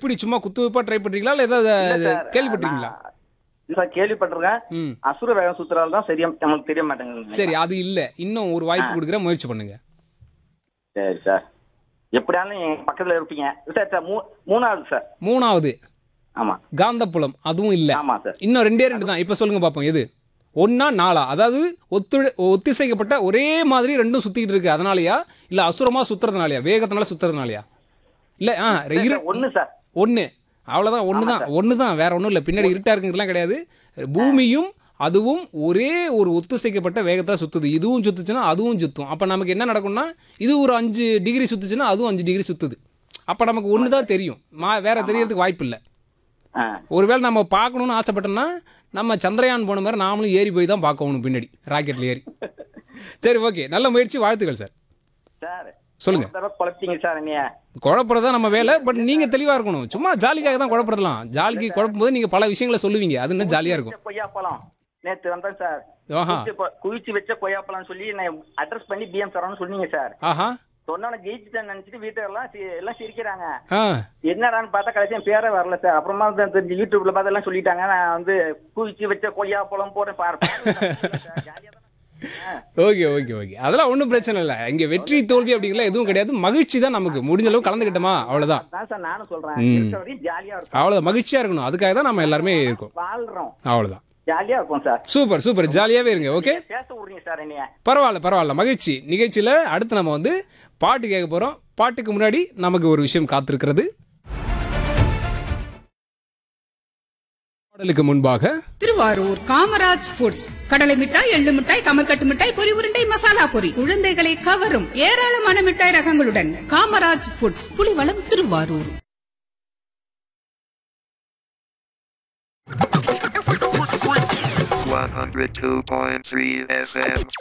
எப்படி சும்மா குத்து வைப்பா ட்ரை பண்றீங்களா இல்ல ஏதாவது இல்ல சார், கேள்விப்பட்டீங்களா நான் இல்ல சார் கேள்விப்பட்டிருக்கேன் ம் அசுர வேகம் சுத்துறாள் தான் சரியா நமக்கு தெரிய மாட்டேங்குது சரி அது இல்ல இன்னும் ஒரு வாய்ப்பு கொடுக்குற முயற்சி பண்ணுங்க சரி சார் எப்படியாலும் என் பக்கத்துல இருப்பீங்க சார் சார் மூ- மூணாவது சார் மூணாவது ஆமா காந்தப்புலம் அதுவும் இல்ல ஆமா சார் இன்னும் ரெண்டே ரெண்டு தான் இப்போ சொல்லுங்க பார்ப்போம் எது ஒன்னா நாலா அதாவது ஒத்து ஒத்திசைக்கப்பட்ட ஒரே மாதிரி ரெண்டும் சுத்திக்கிட்டு இருக்கு அதனாலயா இல்ல அசுரமா சுத்துறதுனாலயா வேகத்தினால சுத்துறதுனாலயா இல்ல ஆ இரு ஒண்ணு சார் ஒன்று அவ்வளோதான் ஒன்று தான் ஒன்று தான் வேற ஒன்றும் இல்லை பின்னாடி இருட்டா இருக்குங்கிறதுலாம் கிடையாது பூமியும் அதுவும் ஒரே ஒரு ஒத்திசைக்கப்பட்ட வேகத்தை சுத்துது இதுவும் சுத்துச்சுன்னா அதுவும் சுத்தும் அப்போ நமக்கு என்ன நடக்கும்னா இது ஒரு அஞ்சு டிகிரி சுத்துச்சுன்னா அதுவும் அஞ்சு டிகிரி சுத்துது அப்போ நமக்கு ஒன்று தான் தெரியும் மா வேற தெரியறதுக்கு வாய்ப்பு இல்லை ஆ ஒருவேளை நம்ம பார்க்கணும்னு ஆசைப்பட்டோம்னா நம்ம சந்திரயான் போன மாதிரி நாமளும் ஏறி போய் தான் பார்க்கணும் பின்னாடி ராக்கெட்ல ஏறி சரி ஓகே நல்ல முயற்சி வாழ்த்துக்கள் சார் சார் சொல்லுங்க. ஒரு தடவை குழப்பிட்டீங்க சார் என்னைய குழப்பறது தான் நம்ம வேலை பட் நீங்க தெளிவா இருக்கணும் சும்மா ஜாலிக்காக தான் குழப்பறதலாம் ஜாலிக்கு குழப்பும் போது நீங்க பல விஷயங்களை சொல்லுவீங்க அது இன்னும் ஜாலியா இருக்கும் வச்ச கொய்யாப்பழம் நேத்து வந்தேன் சார் ஆஹா குவிச்சு கொ- குவிச்சு வச்ச கொய்யாப்பழம் சொல்லி நான் அட்ரஸ் பண்ணி பிஎம் தரோன்னு சொன்னீங்க சார் ஆஹா சொன்னவன ஜெயிச்சுட்டேன் நினைச்சிட்டு வீட்டுல எல்லாம் சி- எல்லாம் சிரிக்கிறாங்க ஆ என்னடான்னு பார்த்தா கடைசி என் பேரே வரல சார் அப்புறமா தான் தெரிஞ்சு யூடியூப்ல பார்த்து எல்லாம் சொல்லிட்டாங்க நான் வந்து குவிச்சு வச்ச கொய்யாப்பழம் போட்டு பாரு ஜாலியா ஓகே ஓகே ஓகே அதெல்லாம் ஒன்றும் பிரச்சனை இல்லை இங்கே வெற்றி தோல்வி அப்படிங்கலாம் எதுவும் கிடையாது மகிழ்ச்சி தான் நமக்கு முடிஞ்ச அளவு கலந்துக்கிட்டோமா அவ்வளோதான் தான் சார் நானும் சொல்றேன் ம். இருக்கிற வரையும் ஜாலியா இருக்கும் அவ்வளோதான் மகிழ்ச்சியாக இருக்கணும் அதுக்காக தான் நம்ம எல்லாருமே இருக்கோம் வாழ்றோம் அவ்வளோதான் ஜாலியா இருக்கும் சார் சூப்பர் சூப்பர் ஜாலியாகவே இருங்க ஓகே பேச விடுறீங்க சார் என்னைய பரவாயில்ல பரவாயில்ல மகிழ்ச்சி நிகழ்ச்சியில் அடுத்து நம்ம வந்து பாட்டு கேட்க போகிறோம் பாட்டுக்கு முன்னாடி நமக்கு ஒரு விஷயம் காத்திருக்கிறது பாடலுக்கு முன்பாக திருவாரூர் காமராஜ் ஃபுட்ஸ் கடலை மிட்டாய் எள்ளு மிட்டாய் கமர்கட்டு மிட்டாய் பொரி உருண்டை மசாலா பொரி குழந்தைகளை கவரும் ஏராளமான மிட்டாய் ரகங்களுடன் Kamaraj foods Pulivalam Tiruvarur One hundred two point three FM.